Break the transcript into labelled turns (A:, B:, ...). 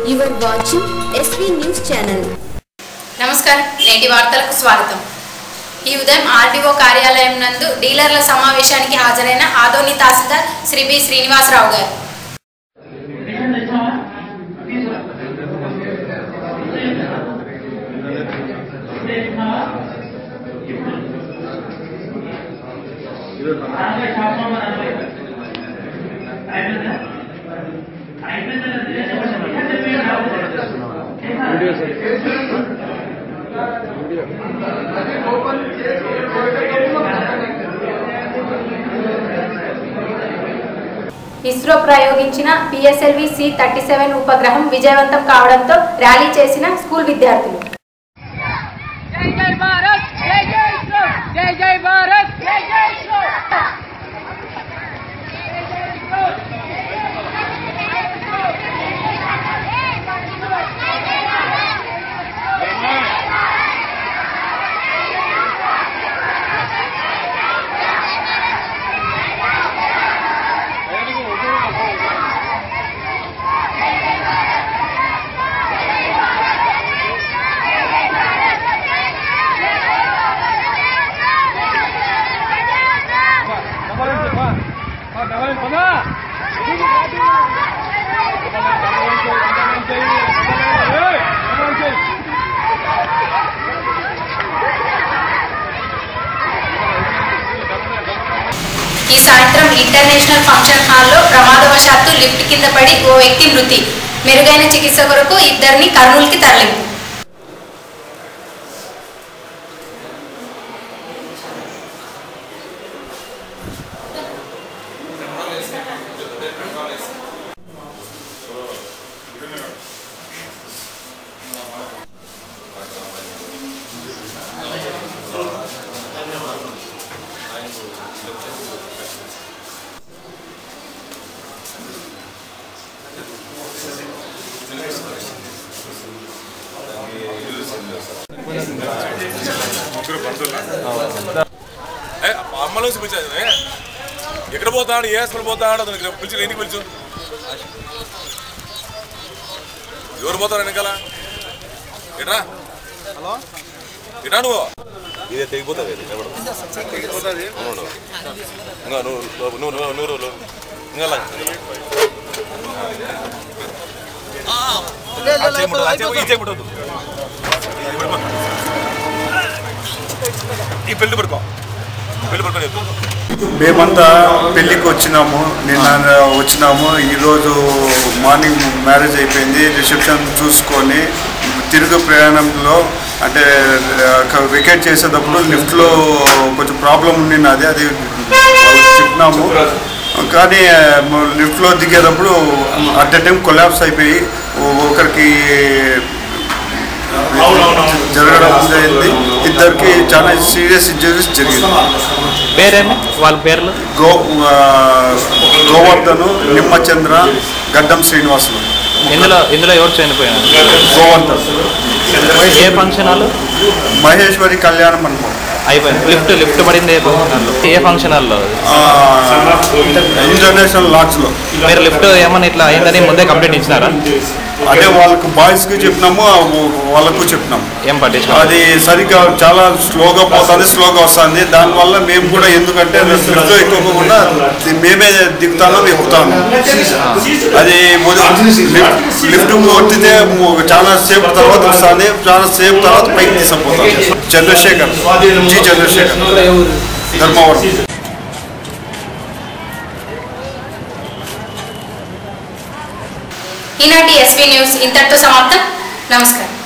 A: You are watching SV News Channel.
B: నమస్కారం నేటి వార్తలకు స్వాగతం ఈ ఉదయం ఆర్డీఓ కార్యాలయం నందు డీలర్ల సమావేశానికి హాజరైన ఆదోని తహసీల్దార్ శ్రీ బి శ్రీనివాసరావు గారు ఇస్రో ప్రయోగించిన పిఎస్ఎల్వి సి థర్టీ సెవెన్ ఉపగ్రహం విజయవంతం కావడంతో ర్యాలీ చేసిన స్కూల్ విద్యార్థులు
C: జై జై భారత్ జై జై ఇస్రో జై జై భారత్ జై జై ఇస్రో
B: ఈ సాయంత్రం ఇంటర్నేషనల్ ఫంక్షన్ హాల్లో ప్రమాదవశాత్తు లిఫ్ట్ కింద పడి ఓ వ్యక్తి మృతి మెరుగైన చికిత్స కొరకు ఇద్దరిని కర్నూలుకి తరలింపు
D: ఏ, అమ్మలో పిలిచాను ఏ? ఎక్కడ పోతాడు ఏ హాస్పిటల్ పోతాడు అతనికి పిలిచి ఎందుకు పిలిచు ఎవరు పోతారు వెనకాల ఎట్రా హలో ఎట్రా నువ్వు ఇదే తెగిపోతుంది ఇది, ఎవడు? అవును. ఇంకా నువ్వు నువ్వు నువ్వు నువ్వు నువ్వు నువ్వు ఇంకా లా. ఆ చేయి ముట్టదు, ఆ చేయి- ఈ చేయి ముట్టదు. ఇది పడుకో. ఈ పెళ్లి పడుకో పెళ్లి పడుకొని చెప్తాను
E: మేమంతా పెళ్ళికి వచ్చినాము నిన్న వచ్చినాము ఈరోజు మార్నింగ్ మ్యారేజ్ అయిపోయింది రిసెప్షన్ చూసుకొని తిరుగు ప్రయాణంలో అంటే వికెట్ చేసేటప్పుడు లిఫ్ట్లో కొంచెం ప్రాబ్లం ఉండినది అది వాళ్ళకి చెప్పినాము కానీ లిఫ్ట్లో దిగేటప్పుడు అట్ టైం కొలాప్స్ అయిపోయి ఒకరికి జరగడం జరిగింది ఇద్దరికి చాలా సీరియస్ ఇంజరీస్ జరిగింది
F: పేరేమి వాళ్ళ పేర్లు
E: గో ఆ, గోవర్ధను నిమ్మచంద్ర గడ్డం శ్రీనివాసులు
F: ఇందులో ఇందులో ఎవరు చనిపోయినారు
E: గోవర్ధన్
F: ఏ ఫంక్షన్ హాల్
E: మహేశ్వరి కళ్యాణ మండపం
F: అయిపోయింది లిఫ్ట్ లిఫ్ట్ పడింది ఏ ఫంక్షన్ హాల్లో ఏ ఫంక్షన్ హాల్లో
E: ఆ, ఇంటర్నేషనల్ లాడ్జ్లో
F: మీరు లిఫ్ట్ ఏమన్నా ఇట్లా అయిందని ముందే కంప్లైంట్ ఇచ్చినారా
E: అదే వాళ్ళకు బాయ్స్కి చెప్పినాము ఆ వాళ్ళకు చెప్పినాము
F: ఏం పట్టించుకో
E: అది సరిగ్గా చాలా స్లోగా పోతుంది స్లోగా వస్తుంది దానివల్ల మేము కూడా ఎందుకంటే లిఫ్ట్ ఎక్కువకుండా మేమే దిగుతాను ఎక్కుతాము అది లిఫ్ట్ లిఫ్ట్ కొట్టితే చాలా సేపు తర్వాత వస్తుంది చాలా సేపు తర్వాత పైకి తీసుకుపోతాం చంద్రశేఖర్ జి చంద్రశేఖర్ ధర్మవరం
B: ఈనాటి ఎస్బీ న్యూస్ ఇంతటితో సమాప్తం నమస్కారం